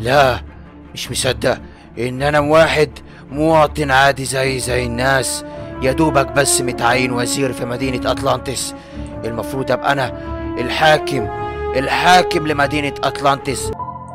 لا مش مصدق ان انا واحد مواطن عادي زي زي الناس يا دوبك بس متعين وزير في مدينة أطلانتس المفروض أبقى أنا الحاكم الحاكم لمدينة أطلانتس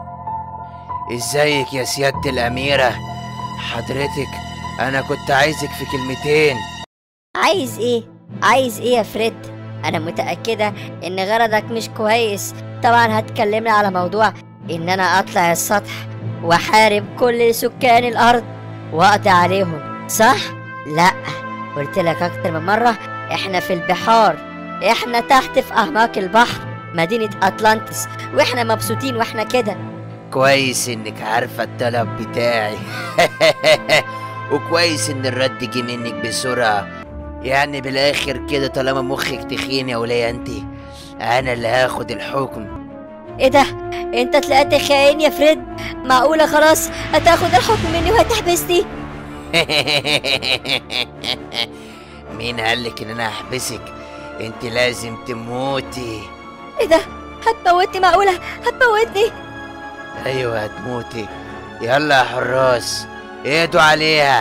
ازيك يا سيادة الأميرة حضرتك أنا كنت عايزك في كلمتين عايز ايه عايز ايه يا فريد انا متأكدة ان غرضك مش كويس طبعا هتكلمنا على موضوع ان انا اطلع السطح واحارب كل سكان الارض واقضي عليهم صح لا قلت لك اكتر من مرة احنا في البحار احنا تحت في اعماق البحر مدينة اطلانتس واحنا مبسوطين واحنا كده كويس إنك عارفة الطلب بتاعي وكويس إن الرد جه منك بسرعة يعني بالآخر كده طالما مخك تخين يا ولية أنت أنا اللي هاخد الحكم ايه ده انت طلعت خاين يا فريد معقولة خلاص هتاخد الحكم مني وهتحبسني مين قالك ان انا هحبسك انت لازم تموتي ايه ده هتموتني معقولة هتموتني ايوه هتموتي يلا يا حراس ايدوا عليها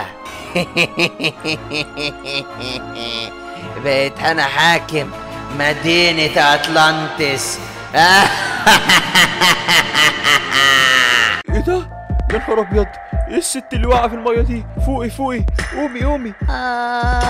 بقيت انا حاكم مدينة اطلانتس ايه ده يا نهار ابيض ايه الست اللي واقعه في الميه دي فوقي فوقي قومي قومي آه.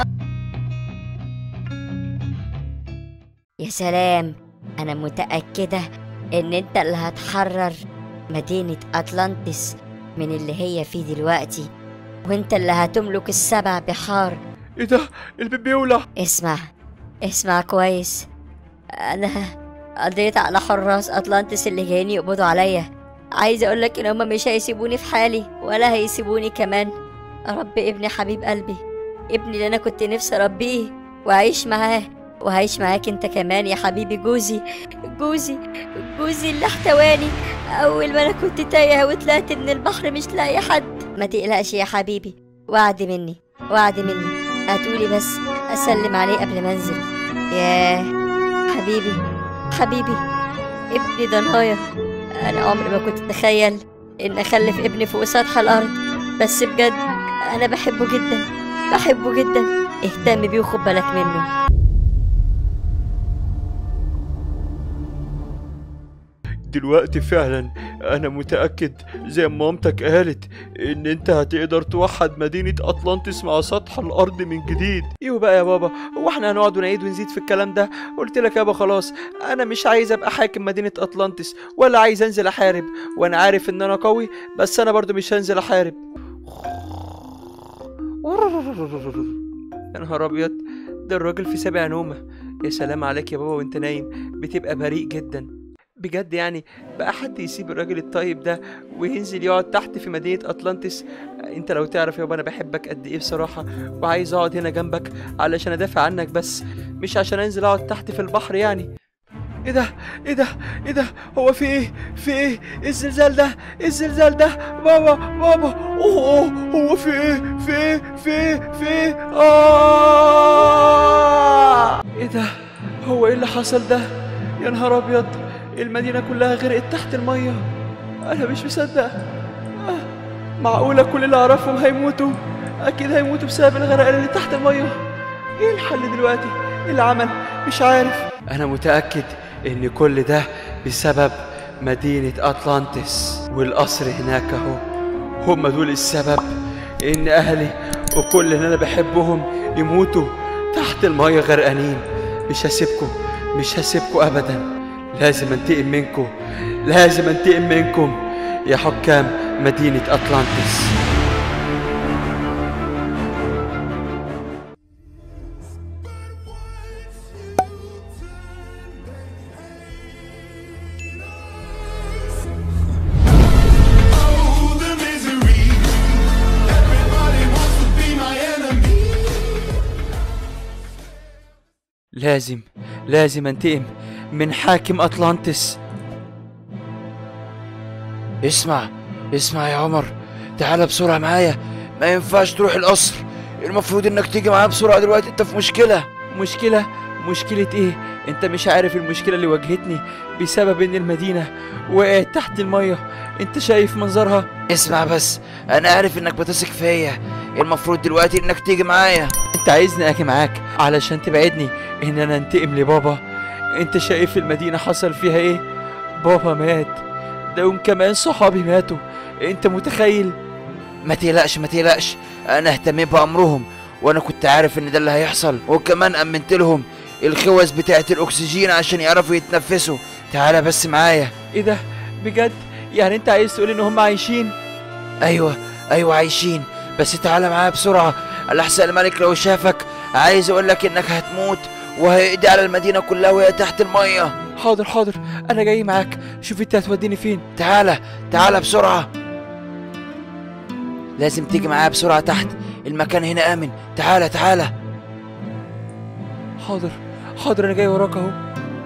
يا سلام أنا متأكدة إن أنت اللي هتحرر مدينة أطلانتس من اللي هي فيه دلوقتي وأنت اللي هتملك السبع بحار ايه ده البيت بيولع اسمع اسمع كويس أنا قضيت على حراس أطلانتس اللي جايين يقبضوا عليا عايز أقولك إن هما مش هيسيبوني في حالي ولا هيسيبوني كمان رب ابني حبيب قلبي ابني اللي أنا كنت نفسي أربيه وأعيش معاه وهعيش معاك انت كمان يا حبيبي جوزي جوزي جوزي اللي احتواني اول ما انا كنت تايهه وطلعت من البحر مش لاقي حد ما تقلقش يا حبيبي وعد مني وعد مني هتقولي بس اسلم عليه قبل ما انزل ياه حبيبي حبيبي ابني ضنايا انا عمري ما كنت اتخيل ان اخلف ابني فوق سطح الارض بس بجد انا بحبه جدا بحبه جدا اهتم بيه وخد بالك منه دلوقتي فعلا انا متاكد زي ما مامتك قالت ان انت هتقدر توحد مدينه اطلانتس مع سطح الارض من جديد ايوه بقى يا بابا هو احنا هنقعد ونعيد ونزيد في الكلام ده قلت لك يابا خلاص انا مش عايز ابقى حاكم مدينه اطلانتس ولا عايز انزل احارب وانا عارف ان انا قوي بس انا برضو مش هنزل احارب يا نهار ابيض ده الراجل في سابع نومه يا سلام عليك يا بابا وانت نايم بتبقى بريء جدا بجد يعني بقى حد يسيب الراجل الطيب ده وينزل يقعد تحت في مدينة أطلانتس انت لو تعرف يابا انا بحبك قد ايه بصراحة وعايز اقعد هنا جنبك علشان ادافع عنك بس مش عشان انزل اقعد تحت في البحر يعني ايه ده ايه ده ايه ده هو في ايه في ايه إيه الزلزال ده إيه الزلزال ده بابا بابا اوه أوه، هو في ايه في ايه في ايه في ايه آه ايه ده هو ايه اللي حصل ده يا نهار ابيض المدينة كلها غرقت تحت المية أنا مش مصدق آه، معقولة كل اللي أعرفهم هيموتوا أكيد هيموتوا بسبب الغرق اللي تحت المية إيه الحل دلوقتي؟ إيه العمل؟ مش عارف أنا متأكد إن كل ده بسبب مدينة أطلانتس والقصر هناك أهو هم دول السبب إن أهلي وكل اللي أنا بحبهم يموتوا تحت المية غرقانين مش هسيبكم مش هسيبكم أبداً لازم انتقم منكم لازم انتقم منكم يا حكام مدينة أطلانتس Oh, the misery. Everybody wants to be my enemy. لازم لازم انتقم من حاكم أطلانتس اسمع اسمع يا عمر تعال بسرعة معايا ما ينفعش تروح القصر المفروض انك تيجي معايا بسرعة دلوقتي انت في مشكلة مشكلة مشكلة ايه انت مش عارف المشكلة اللي واجهتني بسبب ان المدينة وقعت تحت المية انت شايف منظرها اسمع بس انا عارف انك بتثق فيا المفروض دلوقتي انك تيجي معايا انت عايزني اجي معاك علشان تبعدني ان انا انتقم لبابا انت شايف المدينة حصل فيها ايه بابا مات ده كمان صحابي ماتوا انت متخيل ما تقلقش ما تقلقش انا اهتميت بامرهم وانا كنت عارف ان ده اللي هيحصل وكمان امنت لهم الخوذ بتاعه الاكسجين عشان يعرفوا يتنفسوا تعالى بس معايا ايه ده بجد يعني انت عايز تقول ان هم عايشين ايوه ايوه عايشين بس تعالى معايا بسرعه الاحسن الملك لو شافك عايز اقول لك انك هتموت وهيقضي على المدينه كلها وهي تحت الميه حاضر حاضر انا جاي معاك شوف انت هتوديني فين تعالى تعالى بسرعه لازم تيجي معايا بسرعه تحت المكان هنا امن تعالى تعالى حاضر حاضر انا جاي وراك اهو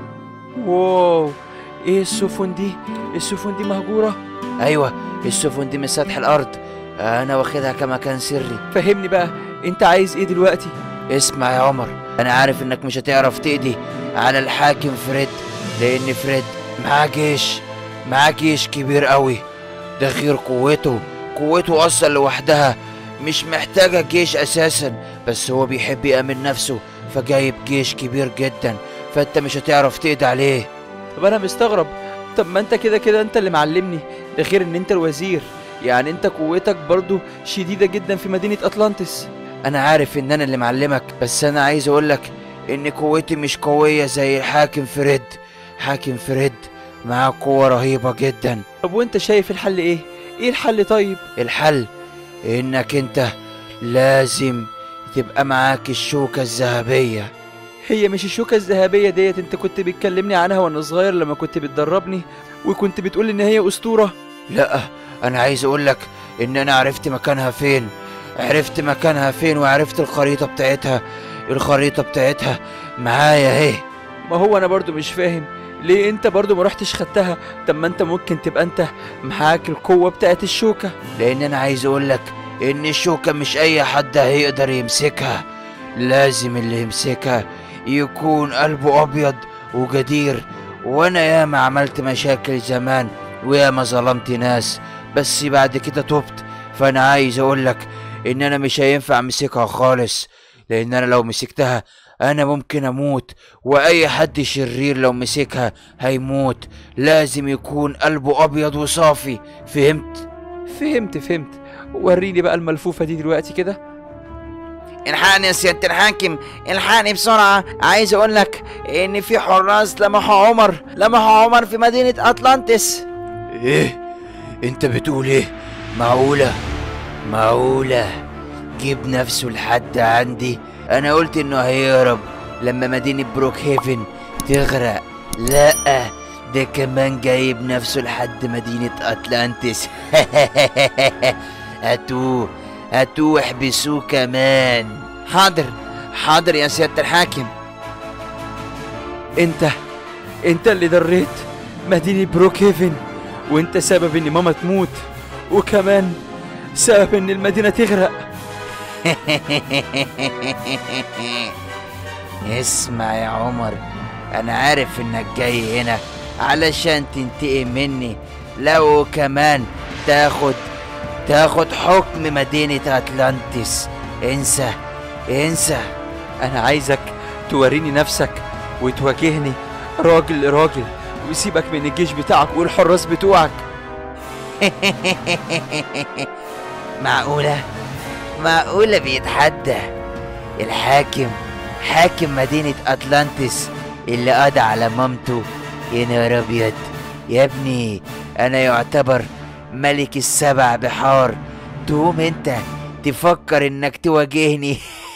واو ايه السفن دي السفن دي مهجوره ايوه السفن دي من سطح الارض انا واخدها كمكان سري فهمني بقى انت عايز ايه دلوقتي اسمع يا عمر انا عارف انك مش هتعرف تقضي على الحاكم فريد لان فريد معاه جيش معاه جيش كبير قوي ده غير قوته قوته اصلا لوحدها مش محتاجة جيش اساسا بس هو بيحب يأمن نفسه فجايب جيش كبير جدا فانت مش هتعرف تقضي عليه طب انا مستغرب طب ما انت كده كده انت اللي معلمني ده غير ان انت الوزير يعني انت قوتك برضو شديدة جدا في مدينة اطلانتس انا عارف ان انا اللي معلمك بس انا عايز اقولك ان قوتي مش قوية زي الحاكم فريد حاكم فريد معاه قوة رهيبة جدا طب وانت شايف الحل ايه ايه الحل طيب الحل انك انت لازم تبقى معاك الشوكة الذهبية هي مش الشوكة الذهبية ديت انت كنت بتكلمني عنها وانا صغير لما كنت بتدربني وكنت بتقول ان هي اسطورة لا انا عايز اقولك ان انا عرفت مكانها فين عرفت مكانها فين وعرفت الخريطة بتاعتها الخريطة بتاعتها معايا اهي ما هو انا برضو مش فاهم ليه انت برضو ما رحتش خدتها طب ما انت ممكن تبقى انت معاك القوة بتاعت الشوكة لان انا عايز اقولك ان الشوكة مش اي حد هيقدر يمسكها لازم اللي يمسكها يكون قلبه ابيض وجدير وانا ياما عملت مشاكل زمان وياما ظلمت ناس بس بعد كده تبت فانا عايز اقولك ان انا مش هينفع امسكها خالص لان انا لو مسكتها انا ممكن اموت واي حد شرير لو مسكها هيموت لازم يكون قلبه ابيض وصافي فهمت فهمت فهمت وريني بقى الملفوفة دي دلوقتي كده الحقني يا سيادة الحاكم الحقني بسرعة عايز اقول لك ان في حراس لمحوا عمر لمحوا عمر في مدينة اطلانتس ايه انت بتقول ايه معقولة معقولة جيب نفسه لحد عندي انا قلت انه هيهرب لما مدينة بروك هيفن تغرق لا ده كمان جايب نفسه لحد مدينة أطلانتس هاتوه هاتوه احبسوه كمان حاضر حاضر يا سيادة الحاكم انت انت اللي دريت مدينة بروك هيفن وانت سبب ان ماما تموت وكمان سبب ان المدينة تغرق اسمع يا عمر انا عارف انك جاي هنا علشان تنتقم مني لو كمان تاخد تاخد حكم مدينة أتلانتس انسى انسى انا عايزك توريني نفسك وتواجهني راجل لراجل وسيبك من الجيش بتاعك والحراس بتوعك معقولة معقولة بيتحدى الحاكم حاكم مدينة أتلانتس اللي قضى على مامته يا نهار أبيض يا ابني أنا يعتبر ملك السبع بحار تقوم أنت تفكر إنك تواجهني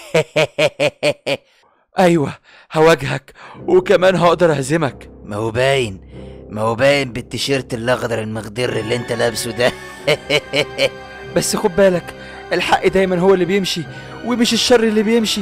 ايوه هواجهك وكمان هقدر اهزمك ما هو باين ما هو باين بالتيشيرت الأخضر المخضر اللي أنت لابسه ده بس خد بالك الحق دايما هو اللي بيمشي ومش الشر اللي بيمشي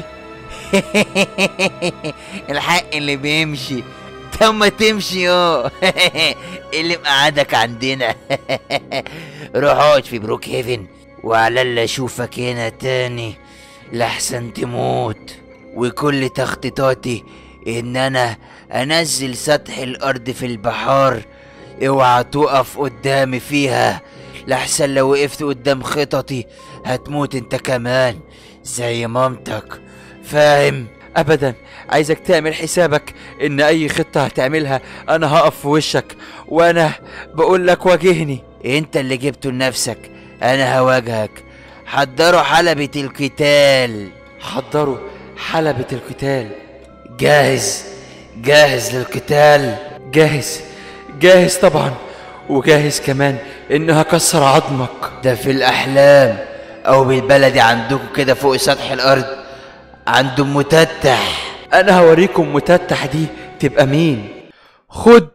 الحق اللي بيمشي طب ما تمشي اه اللي مقعدك عندنا روح اقعد في بروك هيفن وعلى اللي اشوفك هنا تاني لحسن تموت وكل تخطيطاتي ان انا انزل سطح الارض في البحار اوعى تقف قدامي فيها لحسن لو وقفت قدام خططي هتموت انت كمان زي مامتك فاهم ابدا عايزك تعمل حسابك ان اي خطه هتعملها انا هقف في وشك وانا بقول لك واجهني انت اللي جبته لنفسك انا هواجهك حضروا حلبة القتال حضروا حلبة القتال جاهز جاهز للقتال جاهز جاهز طبعا وجاهز كمان ان هكسر عظمك ده في الأحلام أو بالبلدي عندكم كده فوق سطح الأرض عندهم متتح انا هوريكم متتح دي تبقى مين خد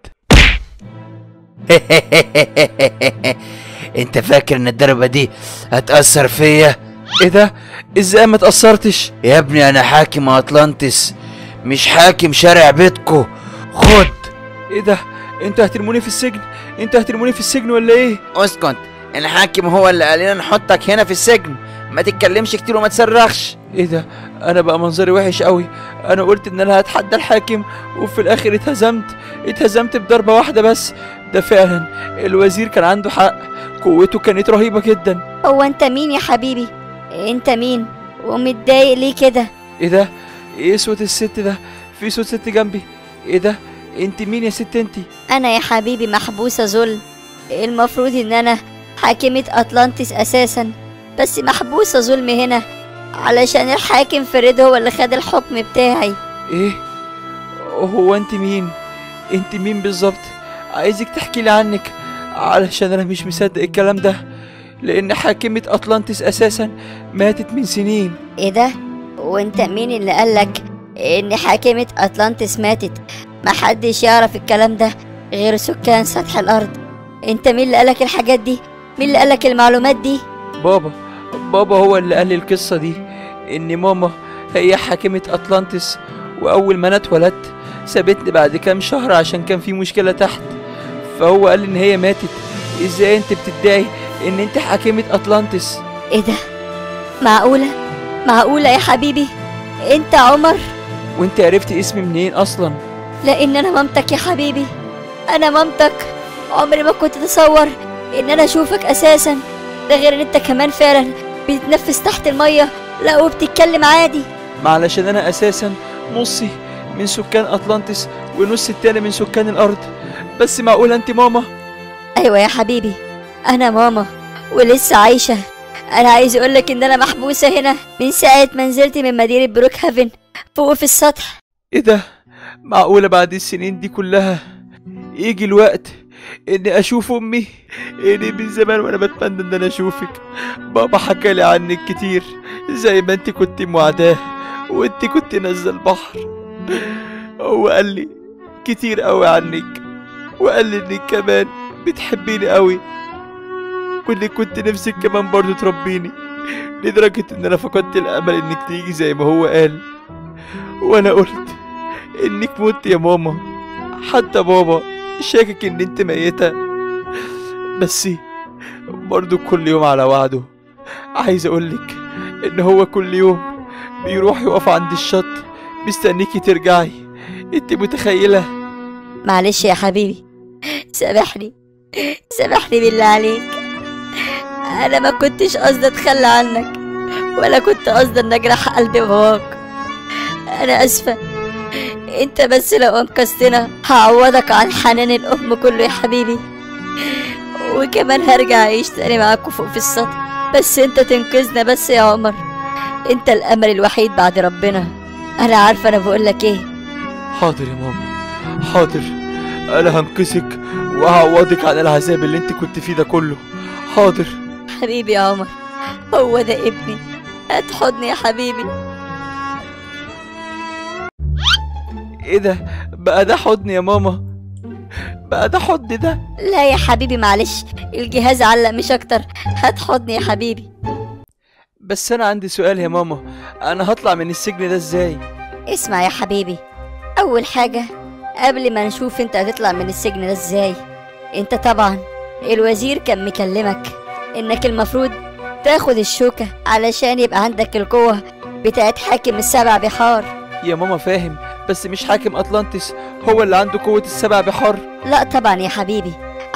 انت فاكر ان الضربة دي هتأثر فيا ايه ده ازاي ما تأثرتش يا ابني انا حاكم اطلانتس مش حاكم شارع بيتكو خد ايه ده انتوا هترموني في السجن انتوا هترموني في السجن ولا ايه اسكت الحاكم هو اللي قال لنا نحطك هنا في السجن ما تتكلمش كتير وما تصرخش ايه ده انا بقى منظري وحش قوي انا قلت ان انا هتحدى الحاكم وفي الاخر اتهزمت اتهزمت بضربة واحدة بس ده فعلا الوزير كان عنده حق قوته كانت رهيبة جدا هو انت مين يا حبيبي انت مين ومتضايق ليه كده ايه ده ايه صوت الست ده في صوت ست جنبي ايه ده انت مين يا ست انتي انا يا حبيبي محبوسة ظلم المفروض ان انا حاكمة اطلانتس اساسا بس محبوسة ظلم هنا علشان الحاكم فريد هو اللي خد الحكم بتاعي ايه هو انت مين انت مين بالظبط عايزك تحكي لي عنك علشان انا مش مصدق الكلام ده لان حاكمة اطلانتس اساسا ماتت من سنين ايه ده وانت مين اللي قالك ان حاكمة اطلانتس ماتت محدش يعرف الكلام ده غير سكان سطح الارض انت مين اللي قالك الحاجات دي مين اللي قالك المعلومات دي بابا بابا هو اللي قال لي القصة دي ان ماما هي حاكمة اطلانتس واول ما انا اتولدت سابتني بعد كام شهر عشان كان في مشكلة تحت فهو قال لي ان هي ماتت ازاي انت بتدعي ان انت حاكمة اطلانتس ايه ده معقولة معقولة يا حبيبي انت عمر وانت عرفتي اسمي منين اصلا لان انا مامتك يا حبيبي انا مامتك عمري ما كنت اتصور ان انا اشوفك اساسا ده غير ان انت كمان فعلا بتتنفس تحت المية لا وبتتكلم عادي ما علشان انا اساسا نصي من سكان اطلانتس ونص التاني من سكان الارض بس معقولة انت ماما ايوه يا حبيبي انا ماما ولسه عايشة انا عايز اقولك ان انا محبوسة هنا من ساعة ما نزلت من مدينة بروك هافن فوق في السطح ايه ده معقولة بعد السنين دي كلها يجي الوقت اني اشوف امي اني من زمان وانا بتمنى ان انا اشوفك بابا حكالي عنك كتير زي ما انت كنت موعداه وانت كنت نازله البحر هو قال لي كتير قوي عنك وقال لي انك كمان بتحبيني قوي وانك كنت نفسك كمان برضو تربيني لدرجة ان انا فقدت الامل انك تيجي زي ما هو قال وانا قلت انك مت يا ماما حتى بابا شاكك ان انت ميتة بس برضو كل يوم على وعده عايز اقولك ان هو كل يوم بيروح يقف عند الشط مستنيكي ترجعي انت متخيلة معلش يا حبيبي سامحني سامحني بالله عليك انا ما كنتش قصدي اتخلى عنك ولا كنت قصدي ان اجرح قلب باباك انا اسفه انت بس لو انقذتنا هعوضك عن حنان الام كله يا حبيبي وكمان هرجع اعيش تاني معاكوا فوق في السطح بس انت تنقذنا بس يا عمر انت الامل الوحيد بعد ربنا انا عارفه انا بقولك ايه حاضر يا ماما حاضر انا هنقذك وهعوضك عن العذاب اللي انت كنت فيه ده كله حاضر حبيبي يا عمر هو ده ابني هات حضني يا حبيبي ايه ده بقى ده حضن يا ماما بقى ده حضن ده لا يا حبيبي معلش الجهاز علق مش اكتر هات حضني يا حبيبي بس انا عندي سؤال يا ماما انا هطلع من السجن ده ازاي اسمع يا حبيبي اول حاجة قبل ما نشوف انت هتطلع من السجن ده ازاي انت طبعا الوزير كان مكلمك انك المفروض تاخد الشوكة علشان يبقى عندك القوة بتاعت حاكم السبع بحار يا ماما فاهم بس مش حاكم اطلانتس هو اللي عنده قوة السبع بحار لا طبعا يا حبيبي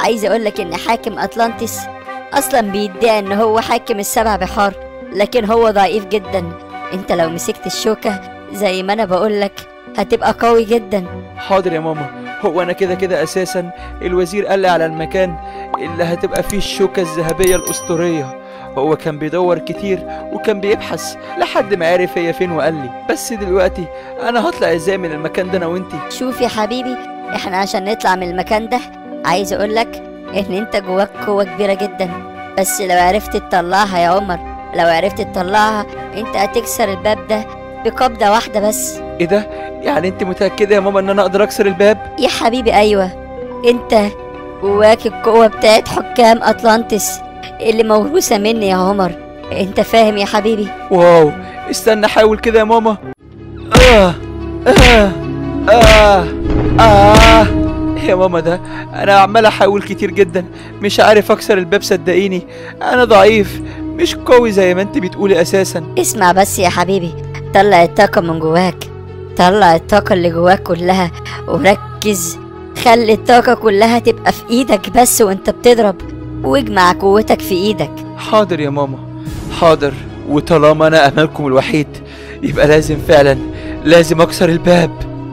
عايز اقولك ان حاكم اطلانتس اصلا بيدعي ان هو حاكم السبع بحار لكن هو ضعيف جدا انت لو مسكت الشوكة زي ما انا بقولك هتبقى قوي جدا حاضر يا ماما هو انا كده كده اساسا الوزير قال لي على المكان اللي هتبقى فيه الشوكة الذهبية الاسطورية هو كان بيدور كتير وكان بيبحث لحد ما عرف هي فين وقال لي بس دلوقتي انا هطلع ازاي من المكان ده انا وانتي شوف يا حبيبي احنا عشان نطلع من المكان ده عايز اقولك ان انت جواك قوة كبيرة جدا بس لو عرفت تطلعها يا عمر لو عرفت تطلعها انت هتكسر الباب ده بقبضة واحدة بس ايه ده يعني انت متأكدة يا ماما ان انا اقدر اكسر الباب يا حبيبي ايوه انت جواك القوة بتاعت حكام اطلانتس اللي موروثة مني يا عمر انت فاهم يا حبيبي واو استنى احاول كده يا ماما آه آه آه آه يا ماما ده انا عمال احاول كتير جدا مش عارف اكسر الباب صدقيني انا ضعيف مش قوي زي ما انت بتقولي اساسا اسمع بس يا حبيبي طلع الطاقة من جواك طلع الطاقة اللي جواك كلها وركز خلي الطاقة كلها تبقى في ايدك بس وانت بتضرب واجمع قوتك في ايدك حاضر يا ماما حاضر وطالما انا املكم الوحيد يبقى لازم فعلا لازم اكسر الباب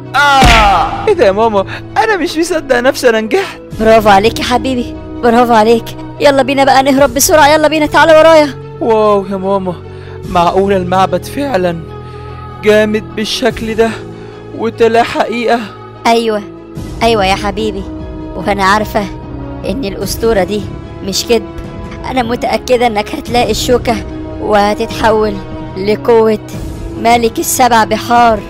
آه ايه ده يا ماما انا مش مصدق نفسي انا نجحت برافو عليك يا حبيبي برافو عليك يلا بينا بقى نهرب بسرعة يلا بينا تعالى ورايا واو يا ماما معقولة المعبد فعلا جامد بالشكل ده وطلع حقيقة ايوه ايوه يا حبيبي وانا عارفة ان الاسطورة دي مش كذب انا متأكدة انك هتلاقي الشوكة وهتتحول لقوة ملك السبع بحار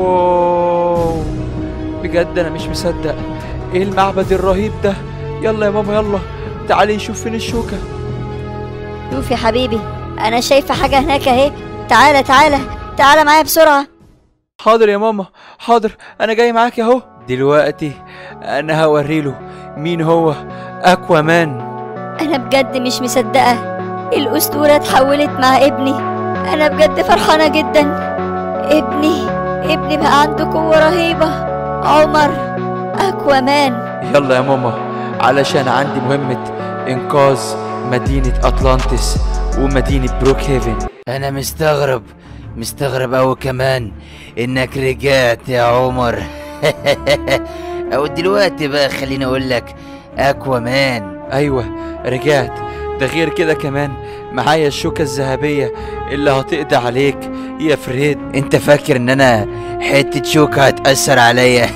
واو بجد انا مش مصدق ايه المعبد الرهيب ده يلا يا ماما يلا تعالي نشوف فين الشوكة شوف يا حبيبي انا شايفة حاجة هناك اهي تعالى تعالى تعالى معايا بسرعة حاضر يا ماما حاضر انا جاي معاك اهو دلوقتي انا هوريله مين هو اكوامان انا بجد مش مصدقة الاسطورة اتحولت مع ابني انا بجد فرحانة جدا ابني ابني بقى عنده قوة رهيبة عمر اكوامان يلا يا ماما علشان عندي مهمة انقاذ مدينة اطلانتس ومدينة بروك هيفن انا مستغرب مستغرب اوي كمان انك رجعت يا عمر او دلوقتي بقى خليني اقول لك اكوامان ايوه رجعت ده غير كده كمان معايا الشوكة الذهبية اللي هتقضي عليك يا فريد انت فاكر ان انا حتة شوكة هتأثر عليا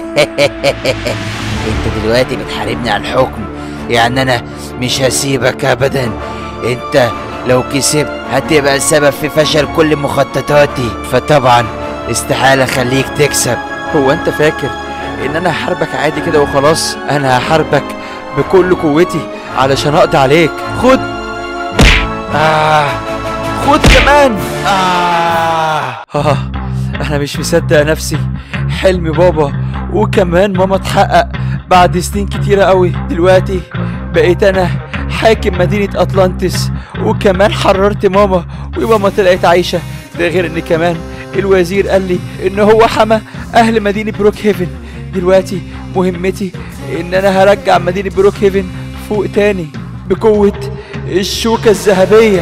انت دلوقتي بتحاربني على الحكم يعني انا مش هسيبك ابدا انت لو كسبت هتبقى السبب في فشل كل مخططاتي فطبعا استحالة اخليك تكسب هو انت فاكر ان انا هحاربك عادي كده وخلاص انا هحاربك بكل قوتي علشان اقضي عليك خد آه خد كمان آه آه أنا مش مصدق نفسي حلم بابا وكمان ماما اتحقق بعد سنين كتيرة قوي دلوقتي بقيت أنا حاكم مدينة أطلانتس وكمان حررت ماما وماما طلعت عايشة ده غير إن كمان الوزير قال لي إن هو حمى أهل مدينة بروك هيفن دلوقتي مهمتي إن أنا هرجع مدينة بروك هيفن فوق تاني بقوة الشوكة الذهبية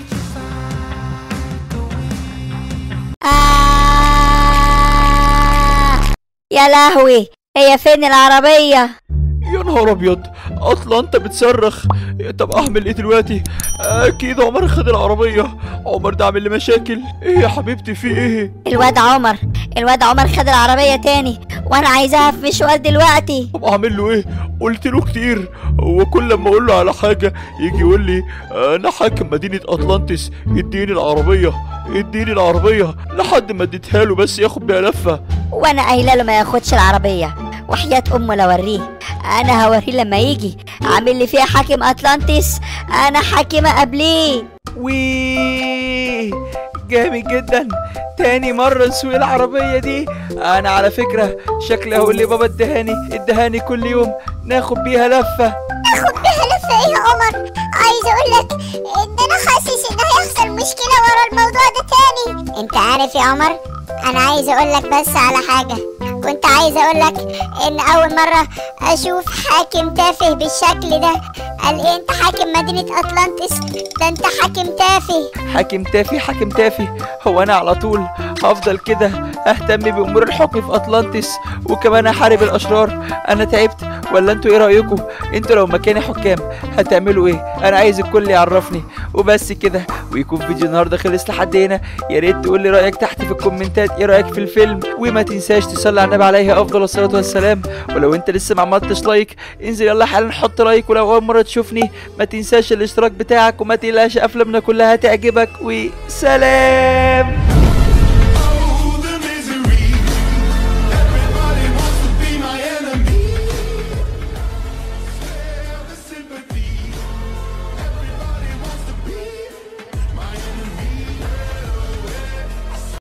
آه يا لهوي هي فين العربية يا نهار ابيض اطلانتا بتصرخ طب اعمل ايه دلوقتي اكيد عمر خد العربيه عمر ده عامل لي مشاكل ايه يا حبيبتي في ايه الواد عمر الواد عمر خد العربية تاني وانا عايزاها في مشوار دلوقتي طب اعمل له ايه قلت له كتير هو كل لما اقول له على حاجه يجي يقول لي انا حاكم مدينه اطلانتس اديني العربيه اديني العربيه لحد ما اديتها له بس ياخد بيها لفه وانا قايله له ما ياخدش العربيه وحياة امه لوريه انا هوريه لما يجي عامل لي فيها حاكم اطلانتس انا حاكمه قبليه وي جامد جدا تاني مرة نسوق العربية دي أنا على فكرة شكلي هقول لي بابا ادهاني ادهاني كل يوم ناخد بيها لفة اخد بيها لفه ايه يا عمر عايز اقول لك ان انا حاسس ان هيحصل مشكله ورا الموضوع ده تاني انت عارف يا عمر انا عايز اقول لك بس على حاجه كنت عايزة اقولك ان اول مرة اشوف حاكم تافه بالشكل ده قال ايه انت حاكم مدينة اطلانتس ده انت حاكم تافه حاكم تافه حاكم تافه هو انا على طول هفضل كده اهتم بامور الحكم في اطلانتس وكمان احارب الاشرار انا تعبت ولا انتوا ايه رايكم انتوا لو مكاني حكام هتعملوا ايه انا عايز الكل يعرفني وبس كده ويكون فيديو النهارده خلص لحد هنا يا ريت تقول لي رايك تحت في الكومنتات ايه رايك في الفيلم وما تنساش تصلي على النبي عليه افضل الصلاه والسلام ولو انت لسه ما عملتش لايك انزل يلا حالا حط لايك ولو اول مره تشوفني ما تنساش الاشتراك بتاعك وما تقلقش افلامنا كلها تعجبك وسلام